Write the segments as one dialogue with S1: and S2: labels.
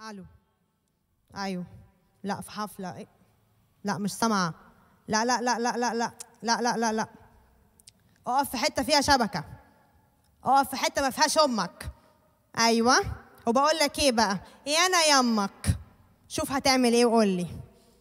S1: الو ايوه لا في حفله إيه؟ لا مش سامعه لا لا لا لا لا لا لا لا لا لا اقف في حته فيها شبكه اقف في حته ما فيهاش امك ايوه وبقول لك ايه بقى يا انا يمك شوف هتعمل ايه وقول لي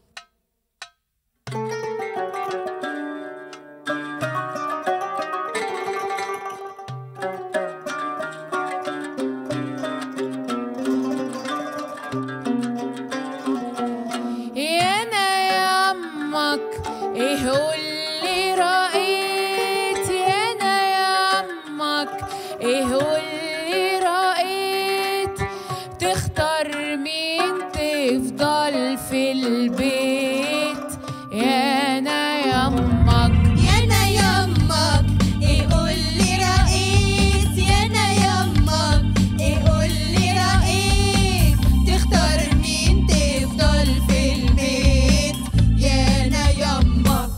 S2: يا انا يمك ايه واللي رأيت يا انا يمك ايه واللي رأيت تختار مين تفضل في البيت يا انا يمك
S3: يا انا يمك ايه قول لي رأيت يا انا يمك ايه قول لي رأيت تختار مين تفضل في البيت يا انا يمك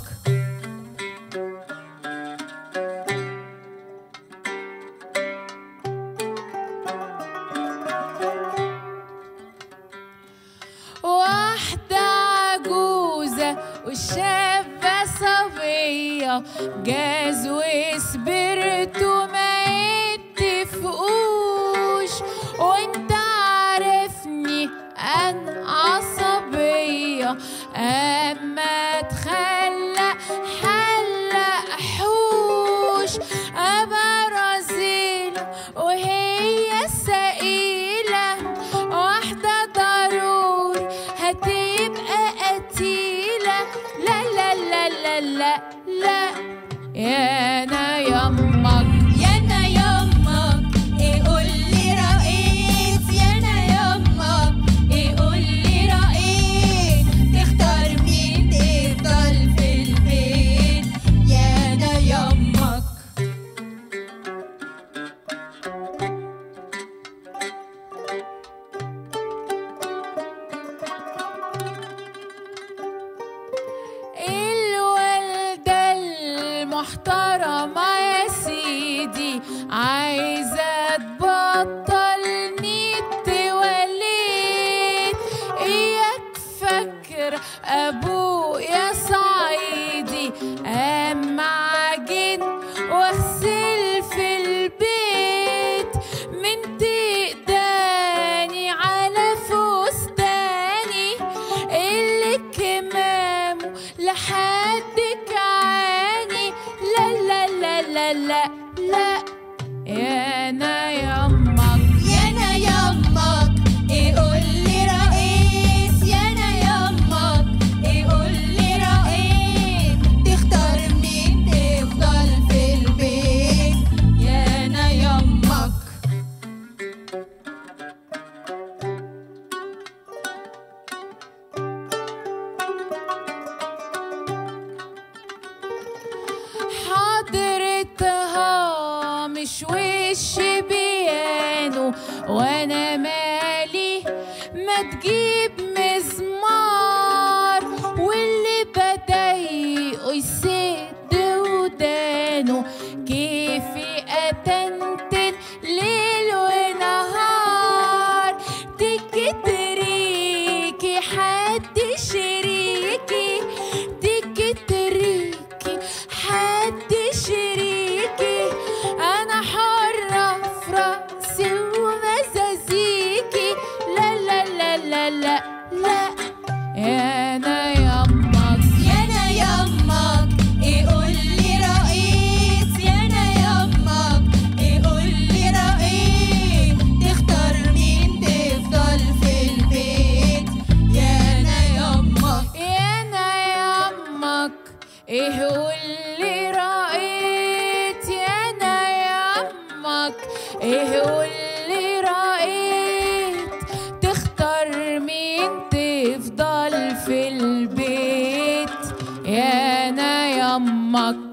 S2: واحدة عجوزة والشابة صبية جاز وسبرت وما يتفقوش وانت عارفني انا عصبية اما اتخلق حلق حوش ابقى رزيلة وهي سئيلة واحدة ضروري هتبقى قتيلة لا لا لا لا لا لا يا انا يمك
S3: يا انا يمك ايه قول لي رأيت يا انا يمك ايه قول لي رأيت تختار مين تفضل في البيت يا انا يمك
S2: الوالدة المحترمة يا سيدي عايزة تبطل نيت وليد إياك فاكر أبويا صعيدي أما عجن واغسل في البيت من تقداني على فستاني اللي كمامه لحد كعاني لا لا لا لا لا لا يا انا يمك
S3: يا انا يمك ايه قول لي رأيت يا انا يمك ايه قول لي رأيت تختار مين تفضل في البيت يا انا يمك
S2: حضرتها مش وش بيانو وانا مالي ما تجيب مزمار واللي بضايقه يسد ودانه كيفي اتنتن ليل ونهار تيجي تريكي حد شريكي تيجي تريكي حد شريكي انا حرة في راسي ومزازيكي لا لا لا لا لا لا يا انا يمك
S3: يا انا يمك ايه قول لي رأيت يا انا يمك ايه قول لي رأيت تختار مين تفضل في البيت يا انا يمك
S2: يا انا يمك ايه واللي رأيت يا انا يمك ايه واللي رأيت تختار مين تفضل في البيت يا انا يمك